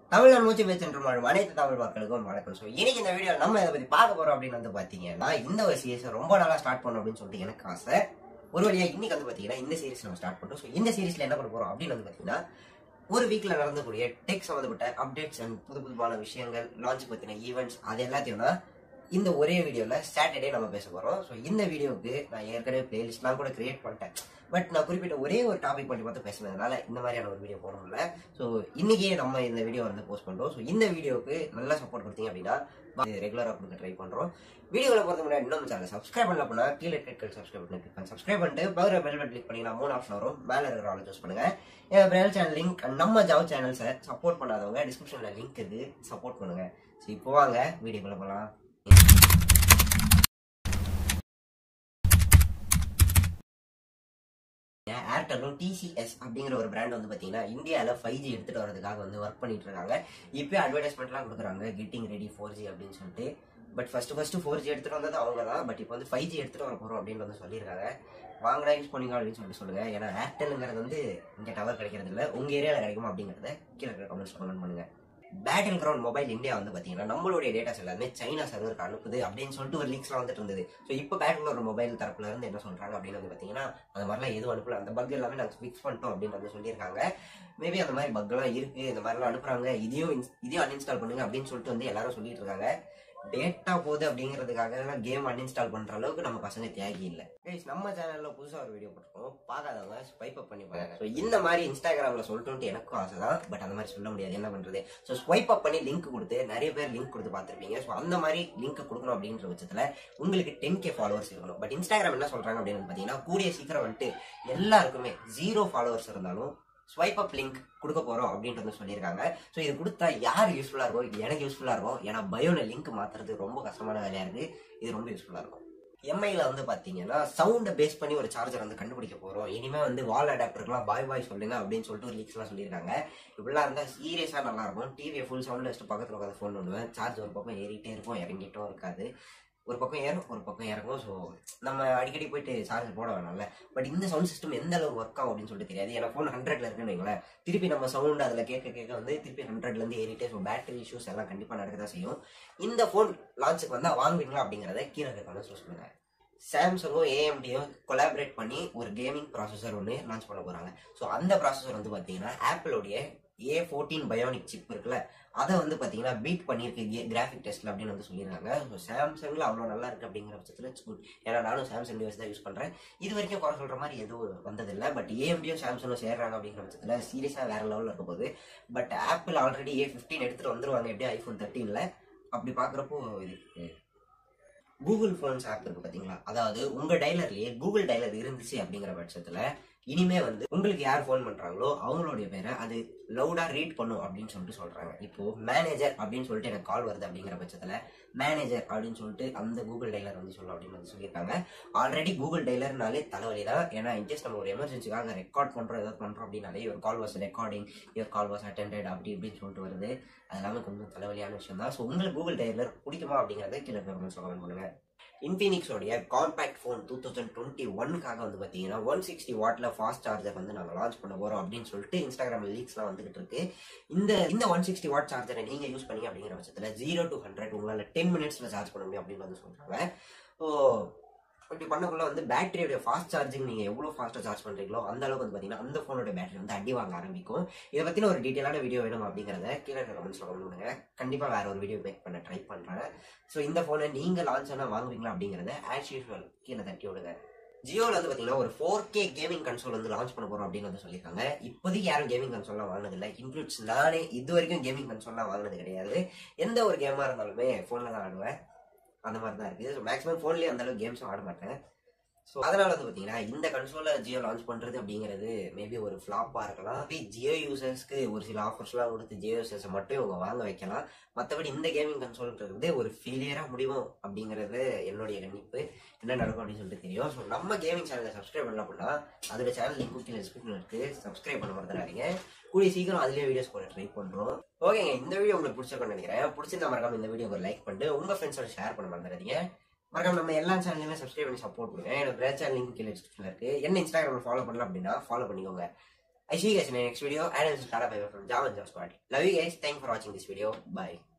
தமிழ் மூச்சு பேச்சுன்ற மாதிரி அனைத்து தமிழ் மக்களுக்கும் வணக்கம் ஸோ இன்னைக்கு இந்த வீடியோ நம்ம இதை பத்தி பார்க்க போறோம் அப்படின்னு வந்து பாத்தீங்கன்னா இந்த ஒரு சீரிஸ் ரொம்ப நாளா ஸ்டார்ட் பண்ணணும் அப்படின்னு சொல்லிட்டு எனக்கு ஆசை ஒரு வழியா இன்னைக்கு வந்து பாத்தீங்கன்னா இந்த சீரிஸ் நம்ம ஸ்டார்ட் பண்றோம் ஸோ இந்த சீரிஸ்ல என்ன பண்ண போறோம் அப்படின்னு வந்து பாத்தீங்கன்னா ஒரு வீக்ல நடந்தக்கூடிய டெக் சம்மந்தப்பட்ட அப்டேட்ஸ் அண்ட் புது புதுமான விஷயங்கள் லான்ச் பத்தின ஈவெண்ட்ஸ் அது எல்லாத்தையும் தான் இந்த ஒரே வீடியோல சாட்டர்டே நம்ம பேச போறோம் ஸோ இந்த வீடியோவுக்கு நான் ஏற்கனவே பிளேலிஸ்ட்லாம் கூட கிரியேட் பண்ணிட்டேன் பட் நான் குறிப்பிட்ட ஒரே ஒரு டாபிக் பற்றி பார்த்து பேசுனதுனால இந்த மாதிரியான ஒரு வீடியோ போடணும்ல ஸோ இன்னைக்கே நம்ம இந்த வீடியோ வந்து போஸ்ட் பண்றோம் ஸோ இந்த வீடியோவுக்கு நல்லா சப்போர்ட் கொடுத்தீங்க அப்படின்னா ரெகுலராக கொடுக்க ட்ரை பண்றோம் வீடியோவில் போகிறது முன்னாடி இன்னும் சேனல் சப்ஸ்கிரைப் பண்ணல அப்படின்னா கீழே கிளிக் சப்ஸ்கிரைப் பண்ணி கிளிக் பண்ணி சப்ஸ்கிரைப் பண்ணிட்டு பகர பெல் பட்டன் கிளிக் பண்ணி மூணு ஆப்ஷன் வரும் மேலே இருக்கிற ஆளை சூஸ் பண்ணுங்க என் பிரைல் சேனல் லிங்க் நம்ம ஜாப் சேனல்ஸை சப்போர்ட் பண்ணாதவங்க டிஸ்கிரிப்ஷனில் லிங்க் இருக்கு சப்போர்ட் பண்ணுங்க ஸோ இப்போ வாங்க வீடியோக்குள்ள போகலாம் ஏர்டெல்லும் டிசிஎஸ் அப்படிங்கிற ஒரு பிராண்ட் வந்து பார்த்தீங்கன்னா இந்தியாவில் ஃபைவ் ஜி எடுத்துட்டு வரதுக்காக வந்து ஒர்க் பண்ணிட்டு இருக்காங்க இப்போ அட்வர்டைஸ்மெண்ட்லாம் கொடுக்குறாங்க கெட்டிங் ரெடி ஃபோர் ஜி அப்படின்னு சொல்லிட்டு but first first four G எடுத்துட்டு வந்தது அவங்க தான் பட் இப்போ வந்து ஃபைவ் ஜி எடுத்துட்டு வர போறோம் அப்படின்னு வந்து சொல்லியிருக்காங்க வாங்கடா யூஸ் பண்ணீங்க அப்படின்னு சொல்லிட்டு சொல்லுங்க ஏன்னா ஏர்டெல்ங்கிறது வந்து இங்கே டவர் கிடைக்கிறது இல்லை உங்க ஏரியாவில் கிடைக்குமா அப்படிங்கிறத கீழே இருக்கிற கமெண்ட்ஸ் கமெண்ட் பண்ணுங்க பேட்டில் கிரவுண்ட் மொபைல் இந்தியா வந்து பார்த்தீங்கன்னா நம்மளுடைய டேட்டாஸ் எல்லாமே சைனா சர்வருக்கு அனுப்புது அப்படின்னு சொல்லிட்டு ஒரு லீக்ஸ்லாம் வந்துட்டு இருந்தது ஸோ இப்போ பேட்டில் கிரவுண்ட் மொபைல் தரப்புல இருந்து என்ன சொல்றாங்க அப்படின்னு வந்து பார்த்தீங்கன்னா அந்த மாதிரிலாம் எதுவும் அனுப்பல அந்த பக் எல்லாமே நாங்கள் ஃபிக்ஸ் பண்ணிட்டோம் அப்படின்னு வந்து சொல்லியிருக்காங்க மேபி அந்த மாதிரி பக்லாம் இருக்கு இந்த மாதிரிலாம் அனுப்புறாங்க இதையும் ins- இதையும் அன்இன்ஸ்டால் பண்ணுங்க அப்படின்னு சொல்லிட்டு வந்து எல்லாரும் சொல்லிட்டு இருக்காங்க டேட்டா போகுது அப்படிங்கிறதுக்காக கேம் அன்இன்ஸ்டால் பண்ற அளவுக்கு நம்ம பசங்க தியாகி இல்லை Guys, நம்ம சேனல்ல புதுசா ஒரு வீடியோ போட்டிருக்கோம் பார்க்காதவங்க ஸ்வைப் அப் பண்ணி பாருங்க ஸோ இந்த மாதிரி இன்ஸ்டாகிராம்ல சொல்லிட்டு எனக்கும் ஆசை தான் பட் அந்த மாதிரி சொல்ல முடியாது என்ன பண்றது ஸோ ஸ்வைப் அப் பண்ணி லிங்க் கொடுத்து நிறைய பேர் லிங்க் கொடுத்து பார்த்துருப்பீங்க ஸோ அந்த மாதிரி லிங்க் கொடுக்கணும் அப்படின்ற பட்சத்துல உங்களுக்கு டென் கே ஃபாலோவர்ஸ் இருக்கணும் பட் இன்ஸ்டாகிராம் என்ன சொல்றாங்க அப்படின்னு பார்த்தீங்கன்னா கூடிய சீக்கிரம் வந்துட்டு எல்லாருக்குமே ஜீரோ ஃபாலோவர்ஸ் இருந்தாலும் ஸ்வைப் அப் லிங்க் கொடுக்க போறோம் அப்படின்ட்டு வந்து சொல்லியிருக்காங்க ஸோ இது கொடுத்தா யார் யூஸ்ஃபுல்லா இருக்கும் இது எனக்கு யூஸ்ஃபுல்லா இருக்கும் ஏன்னா பயோல லிங்க் மாத்துறது ரொம்ப கஷ்டமான வேலையா இருக்கு இது ரொம்ப யூஸ்ஃபுல்லா இருக்கும் எம்ஐல வந்து பாத்தீங்கன்னா சவுண்டை பேஸ் பண்ணி ஒரு சார்ஜர் வந்து கண்டுபிடிக்க போறோம் இனிமே வந்து வால் அடாப்டருக்குலாம் பாய் பாய் சொல்லுங்க அப்படின்னு சொல்லிட்டு ஒரு லீக்ஸ் எல்லாம் சொல்லியிருக்காங்க இப்படிலாம் இருந்தா சீரியஸா நல்லா இருக்கும் டிவியை ஃபுல் சவுண்ட்ல வச்சுட்டு பக்கத்துல உட்காந்து ஃபோன் பண்ணுவேன் சார்ஜ் ஒரு பக்கம் ஏறிட்டே இருக்கும் இறங்கிட்டும் இருக்காது ஒரு பக்கம் ஏறும் ஒரு பக்கம் இறங்கும் ஸோ நம்ம அடிக்கடி போயிட்டு சார்ஜ் போட வேணாம்ல பட் இந்த சவுண்ட் சிஸ்டம் எந்த அளவுக்கு ஒர்க் ஆகும் அப்படின்னு சொல்லிட்டு தெரியாது ஏன்னா ஃபோன் ஹண்ட்ரட்ல இருக்குன்னு வைங்களேன் திருப்பி நம்ம சவுண்ட் அதில் கேட்க கேட்க வந்து திருப்பி ஹண்ட்ரட்ல இருந்து ஏறிட்டே ஸோ பேட்டரி இஷ்யூஸ் எல்லாம் கண்டிப்பாக நடக்க தான் செய்யும் இந்த ஃபோன் லான்ச்சுக்கு வந்தால் வாங்குவீங்களா அப்படிங்கிறத கீழே இருக்க சொல்லுங்க சாம்சங்கும் ஏஎம்டியும் கொலாபரேட் பண்ணி ஒரு கேமிங் ப்ராசஸர் ஒன்று லான்ச் பண்ண போறாங்க ஸோ அந்த ப்ராசஸர் வந்து பார்த்தீங்கன்னா ஆப்பிளோடைய ஏ ஃபோர்டீன் பயோனிக் சிப் இருக்குல்ல அதை வந்து பார்த்தீங்கன்னா பீட் பண்ணியிருக்கு கிராஃபிக் டெஸ்ட்ல அப்படின்னு வந்து சொல்லியிருக்காங்க ஸோ சாம்சங்ல அவ்வளோ நல்லா இருக்கு அப்படிங்கிற பட்சத்தில் இட்ஸ் குட் ஏன்னா நானும் சாம்சங் டிவைஸ் தான் யூஸ் பண்றேன் இது வரைக்கும் குறை சொல்ற மாதிரி எதுவும் வந்ததில்லை பட் ஏஎம்டியும் சாம்சங்கும் சேர்றாங்க அப்படிங்கிற பட்சத்தில் சீரியஸாக வேற லெவலில் இருக்க போகுது but Apple already A fifteen எடுத்துட்டு வந்துருவாங்க எப்படி ஐஃபோன் தேர்ட்டீன்ல அப்படி பார்க்குறப்போ இது கூகுள் ஃபோன்ஸ் ஆப் இருக்கு பாத்தீங்களா அதாவது உங்க டைலர்லயே கூகுள் டைலர் இருந்துச்சு அப்படிங்கிற பட்சத்துல இனிமே வந்து உங்களுக்கு யார் ஃபோன் பண்றாங்களோ அவங்களுடைய பேரை அது லவுடா ரீட் பண்ணும் அப்படின்னு சொல்லிட்டு சொல்றாங்க இப்போ மேனேஜர் அப்படின்னு சொல்லிட்டு எனக்கு கால் வருது அப்படிங்கிற பட்சத்துல மேனேஜர் அப்படின்னு சொல்லிட்டு அந்த கூகுள் டைலர் வந்து சொல்லும் அப்படின்னு வந்து சொல்லியிருக்காங்க ஆல்ரெடி கூகுள் டைலர்னாலே தலைவலி தான் ஏன்னா இன்கேஸ் நம்ம ஒரு எமர்ஜென்சிக்காக ரெக்கார்ட் பண்றோம் ஏதாவது பண்றோம் அப்படின்னாலே ஒரு call was recording your call was attended அப்படி இப்படின்னு சொல்லிட்டு வருது அது எல்லாமே கொஞ்சம் தலைவலியான விஷயம் தான் ஸோ உங்களுக்கு கூகுள் டைலர் பிடிக்குமா அப்படிங்கறத கீழே கமெண்ட்ஸ் கமெண்ட் பண்ணுங்க இன்ஃபினிக்ஸோடைய compact phone two thousand twenty ஒன்னுக்காக வந்து பார்த்தீங்கன்னா ஒன் சிக்ஸ்டி வாட்ல ஃபாஸ்ட் சார்ஜர் வந்து நாங்கள் லான்ச் பண்ண போறோம் அப்படின்னு சொல்லிட்டு இன்ஸ்டாகிராம் லீக்ஸ்லாம் வந்துகிட்டு இருக்கு இந்த இந்த ஒன் சிக்ஸ்டி வாட் சார்ஜரை நீங்க யூஸ் பண்ணீங்க அப்படிங்கிற பட்சத்தில் ஜீரோ டு ஹண்ட்ரட் உங்களால் டென் மினிட்ஸ்ல சார்ஜ் பண்ண முடியும் அப்படின்னு வந்து சொல்றாங்க ஸோ இப்படி பண்ணக்குள்ள வந்து பேட்டரியோட ஃபாஸ்ட் சார்ஜிங் நீங்க எவ்வளவு ஃபாஸ்டா சார்ஜ் பண்றீங்களோ அந்த அளவுக்கு வந்து பாத்தீங்கன்னா அந்த போனோட பேட்டரி வந்து அடி வாங்க ஆரம்பிக்கும் இதை பத்தின ஒரு டீட்டெயிலான வீடியோ வேணும் அப்படிங்கறத கீழே கமெண்ட்ஸ்ல கமெண்ட் பண்ணுங்க கண்டிப்பா வேற ஒரு வீடியோ மேக் பண்ண ட்ரை பண்றேன் ஸோ இந்த போனை நீங்க லான்ச் ஆனா வாங்குவீங்களா அப்படிங்கறத ஆஸ் யூஸ்வல் கீழே தட்டி விடுங்க ஜியோல வந்து பாத்தீங்கன்னா ஒரு ஃபோர் கே கேமிங் கன்சோல் வந்து லான்ச் பண்ண போறோம் அப்படின்னு வந்து சொல்லியிருக்காங்க இப்போதைக்கு யாரும் கேமிங் கன்சோல்லாம் வாங்கினது இல்லை இன்க்ளூட்ஸ் நானே இது வரைக்கும் கேமிங் கன்சோல்லாம் வாங்கினது கிடையாது எந்த ஒரு கேமா இருந்தாலுமே போன்ல தான் ஆடுவேன் அந்த மாதிரி தான் இருக்குது ஸோ மேக்ஸிமம் ஃபோன்லேயே அந்த அளவுக்கு கேம்ஸும் ஆட மாட்டேன் ஸோ அதனால வந்து பார்த்தீங்கன்னா இந்த கன்சோலை ஜியோ லான்ச் பண்ணுறது அப்படிங்கிறது மேபி ஒரு ஃப்ளாப்பாக இருக்கலாம் அப்படி ஜியோ யூசர்ஸ்க்கு ஒரு சில ஆஃபர்ஸ்லாம் கொடுத்து ஜியோ யூசர்ஸை மட்டும் இவங்க வாங்க வைக்கலாம் மற்றபடி இந்த கேமிங் கன்சோல்ன்றது ஒரு ஃபெயிலியராக முடியும் அப்படிங்கிறது என்னுடைய கணிப்பு என்ன நடக்கும் அப்படின்னு சொல்லிட்டு தெரியும் ஸோ நம்ம கேமிங் சேனலை சப்ஸ்கிரைப் பண்ணலாம் அப்படின்னா அதோட சேனல் லிங்க் கீழே டிஸ்கிரிப்ஷன் இருக்கு சப்ஸ்கிரைப் பண்ண மறந்துடாதீங்க கூடிய சீக்கிரம் அதுலேயே வீடியோஸ் போட ட்ரை பண்ணுறோம் ஓகேங்க இந்த வீடியோ உங்களுக்கு பிடிச்சிருக்கும்னு நினைக்கிறேன் பிடிச்சிருந்தா மறக்காம இந்த வீடியோ ஒரு லைக் பண்ணிட்டு உங்க ஃப்ரெண்ட்ஸோட ஷேர் பண்ண மறந்துடாதீங்க மறக்காம நம்ம எல்லா சேனலுமே சப்ஸ்கிரைப் பண்ணி சப்போர்ட் பண்ணுங்க என்னோட பிரேட் சேனல் லிங்க் கீழே டிஸ்கிரிப்ஷன்ல இருக்கு என்ன இன்ஸ்டாகிராமில் ஃபாலோ பண்ணல அப்படின்னா ஃபாலோ பண்ணிக்கோங்க I see you guys in my next video. And this is Tara Bye from Java and Java Squad. Love you guys. Thank you for watching this video. Bye.